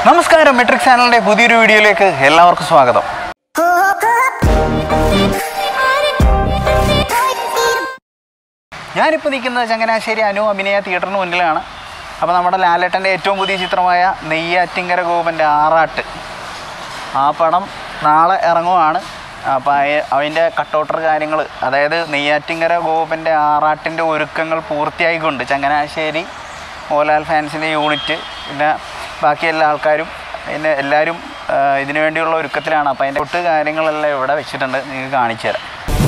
നമസ്കാരം മെട്രിക് ചാനലിന്റെ പുതിയൊരു വീഡിയോയിലേക്ക് എല്ലാവർക്കും സ്വാഗതം ഞാനിപ്പോൾ നിൽക്കുന്നത് ചങ്ങനാശ്ശേരി അനു അഭിനയ തിയേറ്ററിന് മുന്നിലാണ് അപ്പോൾ നമ്മുടെ ലാലേട്ടൻ്റെ ഏറ്റവും പുതിയ ചിത്രമായ നെയ്യാറ്റിങ്കര ഗോപൻ്റെ ആറാട്ട് ആ പടം നാളെ ഇറങ്ങുവാണ് അപ്പോൾ അയ- അതിൻ്റെ കട്ടൗട്ടർ കാര്യങ്ങൾ അതായത് നെയ്യാറ്റിങ്കര ഗോപൻ്റെ ആറാട്ടിൻ്റെ ഒരുക്കങ്ങൾ പൂർത്തിയായിക്കൊണ്ട് ചങ്ങനാശ്ശേരി മോലാൽ ഫാൻസിൻ്റെ യൂണിറ്റ് പിന്നെ ബാക്കി എല്ലാ ആൾക്കാരും പിന്നെ എല്ലാവരും ആ, ഇതിനു വേണ്ടിയുള്ള ഒരുക്കത്തിലാണ് അപ്പോൾ അതിൻ്റെ ഒട്ട് കാര്യങ്ങളെല്ലാം ഇവിടെ വെച്ചിട്ടുണ്ട് നിങ്ങൾക്ക് കാണിച്ചു തരാം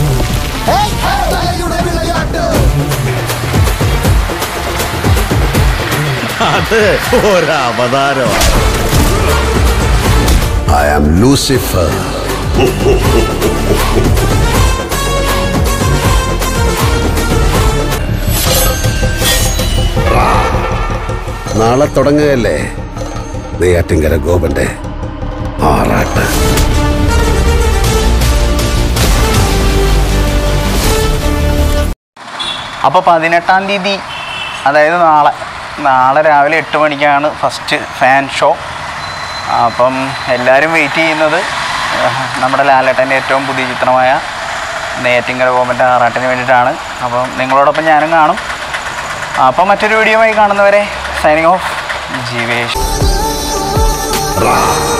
അത് ഒരവതാരമാണ് ഐ ആം ലൂസിഫർ നാളെ തുടങ്ങുകയല്ലേ നെയ്യാറ്റിങ്കര ഗോപന്റെ ആറാട്ട് അപ്പോൾ പതിനെട്ടാം തീയതി അതായത് നാളെ നാളെ രാവിലെ എട്ട് മണിക്കാണ് ഫസ്റ്റ് ഫാൻ ഷോ അപ്പം എല്ലാവരും വെയിറ്റ് ചെയ്യുന്നത് ആഹ്, നമ്മുടെ ലാലേട്ടൻ്റെ ഏറ്റവും പുതിയ ചിത്രമായ നെയ്യാറ്റിങ്കര ഗോപൻ്റെ ആറാട്ടിന് വേണ്ടിയിട്ടാണ് അപ്പം നിങ്ങളോടൊപ്പം ഞാനും കാണും അപ്പം മറ്റൊരു വീഡിയോയുമായി കാണുന്നവരെ സൈനിങ് ഓഫ് ജീവേഷ് റാ